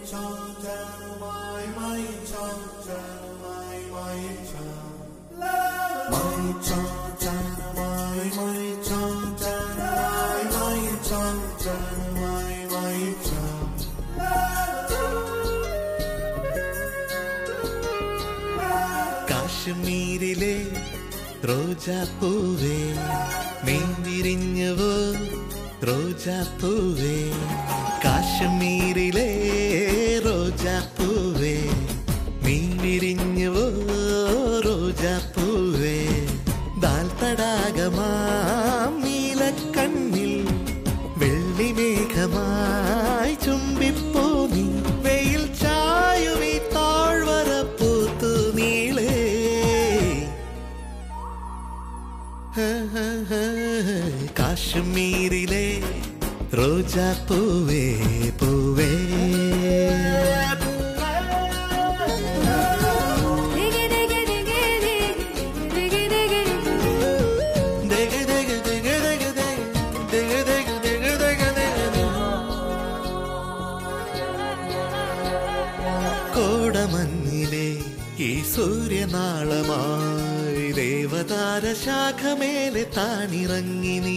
കാശ്മീരിലെ റോജാപ്പൂവേ നീ വിരിഞ്ഞുവോ റോജാപ്പൂവേ കാശ്മീരിലെ റോജാപ്പൂവേ നീ വിരിഞ്ഞുവോ റോജാപ്പൂവേ ദാൽ തടാകമാം നീലക്കണ്ണിൽ വെള്ളിമേഘമായി ചുംബിപ്പൂ നീ വെയിൽ ചായുമീ താഴ്വര പൂത്തു നീളേ കാശ്മീരിലെ റോജാ പൂവേ പൂവേ ദഗ ദഗ ദഗ ദഗ ദഗ ദഗ ദഗ ദഗ ദഗ ദഗ. കോടമഞ്ഞിലെ ഈ സൂര്യനാളമായി ദേവതാര ശാഖമേലെ താനിറങ്ങി നീ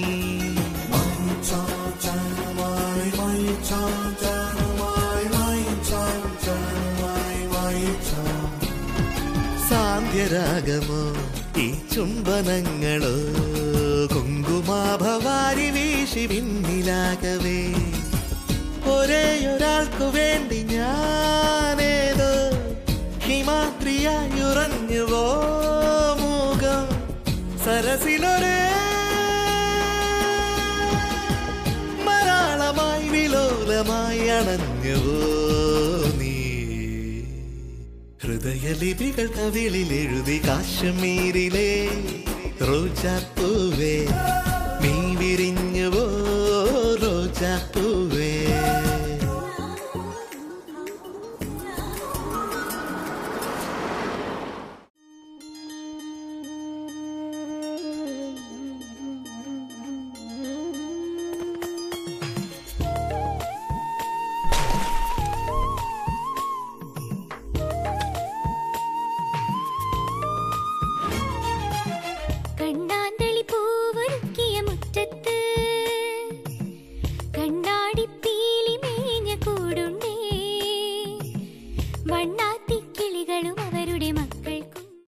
സാന്ധ്യരാഗമോ ഈ ചുംബനങ്ങളോ കുങ്കുമാഭവാരി വീശി പിന്നിലാകവേ ഒരേയൊരാൾക്കു വേണ്ടി ഞാനേതോ ഹിമാദ്രിയായി ഉറഞ്ഞുവോ മൂകം സരസിലൊരേ മരാളമായി വിലോലമായി അണഞ്ഞുവോ നീ ഹൃദയലിപികൾ കവിളിൽ എഴുതി കാശ്മീരിലെ റോജാപ്പൂവേ നീ വിരിഞ്ഞുവോ റോജാപ്പൂവേ കണ്ണാന്തളി പൂവൊരുക്കിയ മുറ്റത്ത് കണ്ണാടി പീലി മേഞ്ഞ കൂടുണ്ടേ വണ്ണ